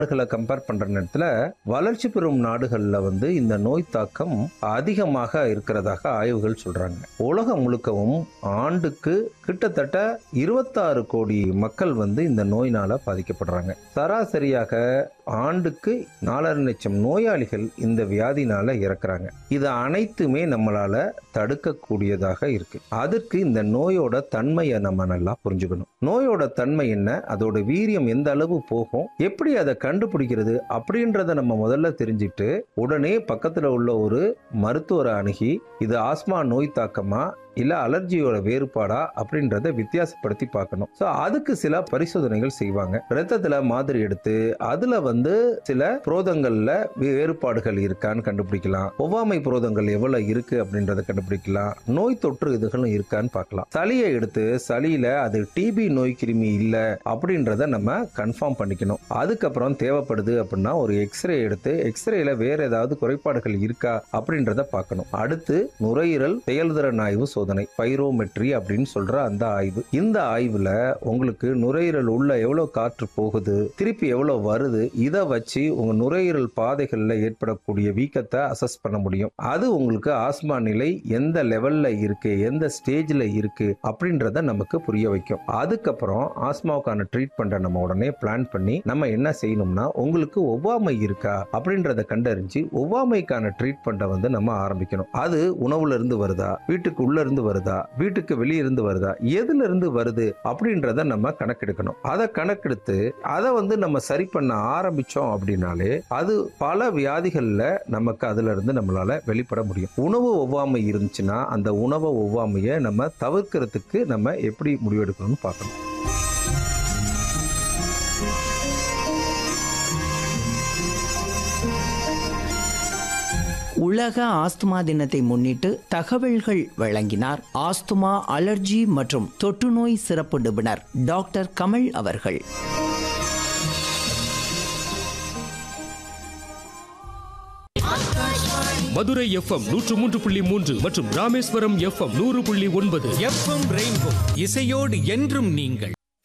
நாடுகளை கம்பேர் பண்ற நேரத்துல வளர்ச்சி பெறும் நாடுகள்ல வந்து இந்த நோய் தாக்கம் அதிகமாக இருக்கிறதாக ஆய்வுகள் சொல்றாங்க உலகம் முழுக்கவும் ஆண்டுக்கு கிட்டத்தட்ட இருபத்தாறு கோடி மக்கள் வந்து இந்த நோயினால பாதிக்கப்படுறாங்க சராசரியாக ஆண்டுக்கு நாலரை லட்சம் நோயாளிகள் இந்த வியாதினால இறக்குறாங்க இது அனைத்துமே நம்மளால தடுக்கக்கூடியதாக இருக்கு அதற்கு இந்த நோயோட தன்மையை நம்ம நல்லா புரிஞ்சுக்கணும் நோயோட தன்மை என்ன அதோட வீரியம் எந்த அளவு போகும் எப்படி அதை கண்டுபிடிக்கிறது அப்படின்றத நம்ம முதல்ல தெரிஞ்சுட்டு உடனே பக்கத்துல உள்ள ஒரு மருத்துவரை அணுகி இது ஆஸ்மா நோய் தாக்கமா இல்ல அலர்ஜியோட வேறுபாடா அப்படின்றத வித்தியாசப்படுத்தி பார்க்கணும் ஸோ அதுக்கு சில பரிசோதனைகள் செய்வாங்க ரத்தத்துல மாதிரி எடுத்து அதுல வந்து சில புரோதங்கள்ல வே- வேறுபாடுகள் இருக்கான்னு கண்டுபிடிக்கலாம் ஒவ்வாமை புரோதங்கள் எவ்வளவு இருக்கு அப்படின்றத கண்டுபிடிக்கலாம் நோய் தொற்று இதுகளும் இருக்கான்னு பார்க்கலாம் சளியை எடுத்து சளியில அது டிபி நோய் கிருமி இல்ல அப்படின்றத நம்ம கன்ஃபார்ம் பண்ணிக்கணும் அதுக்கப்புறம் தேவைப்படுது அப்படின்னா ஒரு எக்ஸ்ரே எடுத்து எக்ஸ்ரேல வேற ஏதாவது குறைபாடுகள் இருக்கா அப்படின்றத பார்க்கணும் அடுத்து நுரையீரல் செயல்திறன் ஆய்வு சோதனை பைரோமெட்ரி அப்படின்னு சொல்ற அந்த ஆய்வு இந்த ஆய்வுல உங்களுக்கு நுரையீரல் உள்ள எவ்வளவு காற்று போகுது திருப்பி எவ்வளவு வருது இதை வச்சு உங்க நுரையீரல் பாதைகள்ல ஏற்படக்கூடிய வீக்கத்தை அசஸ் பண்ண முடியும் அது உங்களுக்கு ஆஸ்மா நிலை எந்த லெவல்ல இருக்கு எந்த ஸ்டேஜ்ல இருக்கு அப்படின்றத நமக்கு புரிய வைக்கும் அதுக்கப்புறம் ஆஸ்மாவுக்கான ட்ரீட்மெண்ட்டை நம்ம உடனே பிளான் பண்ணி நம்ம என்ன செய்யணும்னா உங்களுக்கு ஒவ்வாமை இருக்கா அப்படின்றத கண்டறிஞ்சு ஒவ்வாமைக்கான ட்ரீட்மெண்ட்டை வந்து நம்ம ஆரம்பிக்கணும் அது உணவுல இருந்து வருதா வீட்டுக்கு உள்ள இருந்து வருதா வீட்டுக்கு வெளிய இருந்து வருதா எதுல இருந்து வருது அப்படின்றத நம்ம கணக்கெடுக்கணும் அதை கணக்கெடுத்து அதை வந்து நம்ம சரி பண்ண ஆரம்பிச்சோம் அப்படின்னாலே அது பல வியாதிகள்ல நமக்கு அதுல இருந்து நம்மளால வெளிப்பட முடியும் உணவு ஒவ்வாமை இருந்துச்சுன்னா அந்த உணவை ஒவ்வாமையை நம்ம தவிர்க்கிறதுக்கு நம்ம எப்படி முடிவெடுக்கணும்னு பார்க்கணும் உலக ஆஸ்துமா தினத்தை முன்னிட்டு தகவல்கள் வழங்கினார் ஆஸ்துமா அலர்ஜி மற்றும் தொற்றுநோய் சிறப்பு நிபுணர் டாக்டர் கமல் அவர்கள் மதுரை எஃப்எம் நூற்று மூன்று புள்ளி மூன்று மற்றும் ராமேஸ்வரம் எஃப்எம் நூறு புள்ளி ஒன்பது எஃப்எம் ரெயின்போ இசையோடு என்றும் நீங்கள்